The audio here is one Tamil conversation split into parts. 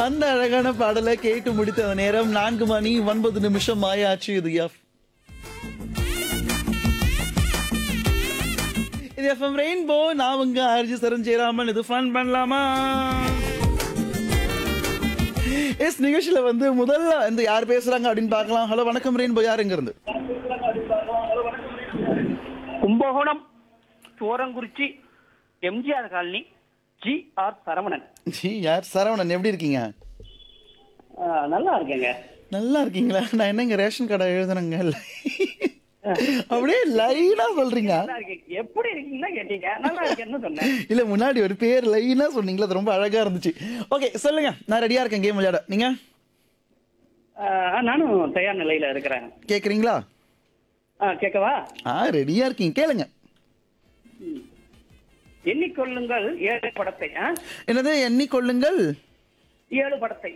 அந்த அழகான பாடலை கேட்டு முடித்த நேரம் நான்கு மணி ஒன்பது நிமிஷம் ஆயாச்சு இது எஃப் இது எஃப்எம் ரெயின்போ நான் உங்க ஆர்ஜி சரண் ஜெயராமன் இது ஃபன் பண்ணலாமா எஸ் நிகழ்ச்சியில வந்து முதல்ல இந்த யார் பேசுறாங்க அப்படின்னு பார்க்கலாம் ஹலோ வணக்கம் ரெயின்போ யார் எங்க இருந்து Kumbakonam Thorankurichi MGR colony G R Saravanan ji யார் சரவணன் எப்படி இருக்கீங்க ஆ, நல்லா இருக்கேங்க நல்லா இருக்கீங்களா நான் என்னங்க ரேஷன் கடை எழுதுனங்க அப்படியே லைனா சொல்றீங்க நல்லா இருக்கேன் எப்படி இருக்கீங்கன்னா கேட்டீங்க நல்லா இருக்கேன்னு சொன்னேன் இல்ல முன்னாடி ஒரு பேர் லைனா சொன்னீங்களா அது ரொம்ப அழகா இருந்துச்சு ஓகே சொல்லுங்க நான் ரெடியா இருக்கேன் கேம் விளையாட நீங்க ஆ, நானும் தயார் நிலையில இருக்கிறேன் கேக்குறீங்களா ஆ, கேட்கவா ஆ ரெடியா இருக்கீங்க கேளுங்க எண்ணிக்கொள்ளுங்கள் ஏழு படத்தை ஆ? என்னது எண்ணிக்கொள்ளுங்கள் ஏழு படத்தை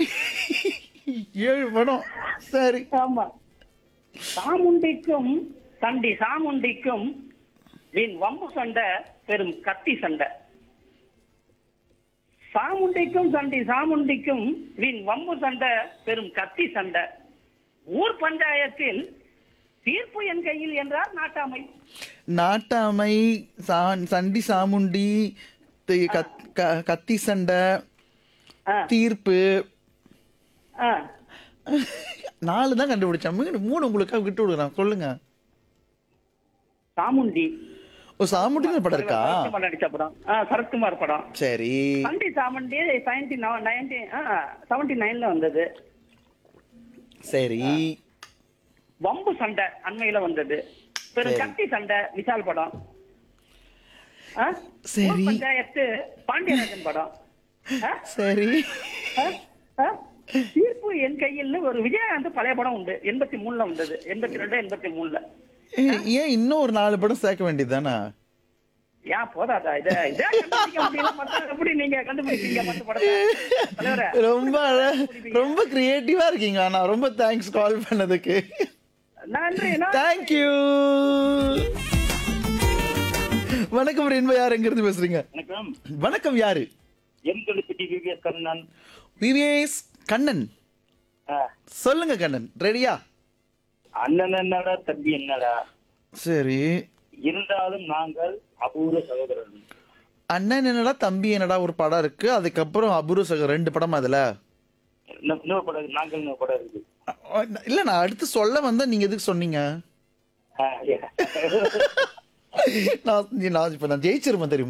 ஏழு படம் சரி ஆமா சாமுண்டிக்கும் சண்டி சாமுண்டிக்கும் வீண் வம்பு சண்டை பெரும் கத்தி சண்டை சாமுண்டிக்கும் சண்டி சாமுண்டிக்கும் வீண் வம்பு சண்டை பெரும் கத்தி சண்டை ஊர் பஞ்சாயத்தில் தீர்ப்பு என் கையில் என்றார் நாட்டாமை நாட்டாமை சா- சண்டி சாமுண்டி தி- கத்- க- கத்தி சண்டை ஆ, தீர்ப்பு ஆ. நாலு தான் கண்டுபிடிச்சேன் மூணு மூணு உங்களுக்காக விட்டு விடுறேன் சொல்லுங்க சாமுண்டி ஓ சாமுண்டின்னு படம் இருக்கா சரத்குமார் நடிச்ச படம் ஆ, சரத்குமார் படம் சரி சண்டி சாமுண்டி நைன்டி நைன்டி செவன்டி நைன்ல வந்தது சரி வம்பு சண்டை அண்மையில வந்தது பெரும் சரி. கத்தி சண்டை விஷால் படம் ஆ? சரி. ஊர் பஞ்சாயத்து பாண்டியராஜன் படம் ஆ? சரி ஆ? ஆ? தீர்ப்பு என் கையில் ஒரு விஜயகாந்த் பழைய படம் உண்டு எண்பத்தி மூணுல வந்தது எண்பத்தி ரெண்டு எண்பத்தி மூணுல ஏ- ஏன் இன்னும் ஒரு நாலு படம் சேர்க்க வேண்டியதுதானா ஏன் போதாதா இத இதே கண்டுபிடிக்க முடியல மத்த எப்படி நீங்க கண்டுபிடிச்சீங்க மத்த படத்தை தலைவரே ரொம்ப அழ- ரொம்ப கிரியேட்டிவா இருக்கீங்க ஆனா ரொம்ப தேங்க்ஸ் கால் பண்ணதுக்கு நன்றி நான் தேங்க்யூ வணக்கம் ரென்பா யார் எங்க இருந்து பேசுறீங்க வணக்கம் வணக்கம் யாரு எம் தொழிற்பட்டி விவிஎஸ் கண்ணன் விவேஸ் கண்ணன் ஆ. சொல்லுங்க கண்ணன் ரெடியா அண்ணன் என்னடா தம்பி என்னடா சரி இருந்தாலும் நாங்கள் அபூர்வ சகோதரர்கள் அண்ணன் என்னடா தம்பி என்னடா ஒரு படம் இருக்கு அதுக்கப்புறம் அபூர்வ சகர் ரெண்டு படம் அதுல இன்னும் இன்னொரு படம் இருக்கு, நாங்கள் இன்னொரு படம் இருக்கு அ- இல்ல நான் அடுத்து சொல்ல வந்தா நீங்க எதுக்கு சொன்னீங்க ஆ, yeah. நான் நான் இப்ப நான் ஜெயிச்சிருப்பேன் தெரியுமா